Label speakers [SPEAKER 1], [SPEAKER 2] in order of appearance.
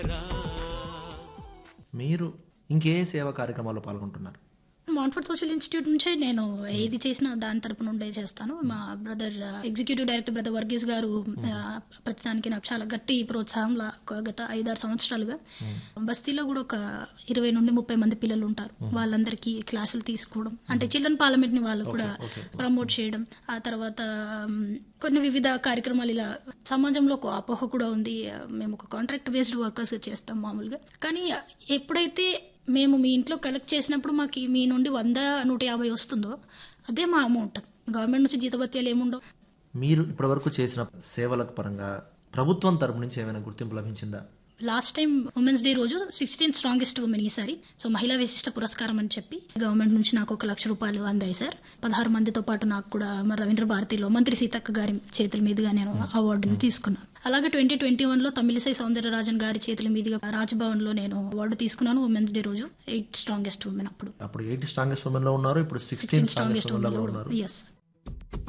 [SPEAKER 1] మీరు ఇంకే సేవా కార్యక్రమాల్లో పాల్గొంటున్నారు
[SPEAKER 2] మాన్ఫర్డ్ సోషల్ ఇన్స్టిట్యూట్ నుంచే నేను ఏది చేసినా దాని తరపు నుండే చేస్తాను మా brother executive director brother Varghese గారు ఆ, ప్రతిదానికి నాకు చాలా గట్టి ప్రోత్సాహంలా ఒక గత ఐదారు సంవత్సరాలుగా బస్తీలో కూడా ఒక ఇరవై నుండి ముప్పై మంది పిల్లలు ఉంటారు వాళ్ళందరికీ క్లాసులు తీసుకోవడం అంటే చిల్డ్రన్ పార్లమెంట్ ని వాళ్ళు కూడా ప్రమోట్ చేయడం ఆ తర్వాత మ్, కొన్ని వివిధ కార్యక్రమాలు ఇలా సమాజంలో ఒక అపోహ కూడా ఉంది మేము ఒక కాంట్రాక్ట్ బేస్డ్ వర్కర్స్ చేస్తాం మామూలుగా కానీ ఎప్పుడైతే మేము మీ ఇంట్లో కలెక్ట్ చేసినప్పుడు మాకు మీ నుండి వంద నూట యాభై వస్తుందో అదే మా అమౌంట్ గవర్నమెంట్ నుంచి జీతభత్యాలు ఏముండవు
[SPEAKER 1] మీరు ఇప్పటివరకు చేసిన సేవల పరంగా ప్రభుత్వం తరపు నుంచి ఏమైనా గుర్తింపు లభించిందా
[SPEAKER 2] లాస్ట్ టైం ఉమెన్స్ డే రోజు సిక్స్టీన్ స్ట్రాంగెస్ట్ ఉమెన్ ఈసారి సో మహిళా విశిష్ట పురస్కారం అని చెప్పి గవర్నమెంట్ నుంచి నాకు ఒక లక్ష రూపాయలు అందాయి సార్ పదహారు మందితో పాటు నాకు కూడా మన రవీంద్ర భారతిలో మంత్రి సీతక్క గారి చేతుల మీదుగా నేను అవార్డుని తీసుకున్నాను అలాగే ట్వంటీ ట్వంటీ వన్ లో తమిళిసై సౌందరరాజన్ గారి చేతుల మీదుగా రాజ్భవన్ లో నేను అవార్డు తీసుకున్నాను ఉమెన్స్ డే రోజు ఎయిట్ స్ట్రాంగెస్ట్ ఉమెన్ అప్పుడు
[SPEAKER 1] అప్పుడు ఎయిటీ స్ట్రాంగెస్ట్ ఉమెన్ లో ఉన్నారు ఇప్పుడు సిక్స్టీన్ స్ట్రాంగెస్ట్ ఉమెన్ లో ఉన్నారు
[SPEAKER 2] ఎస్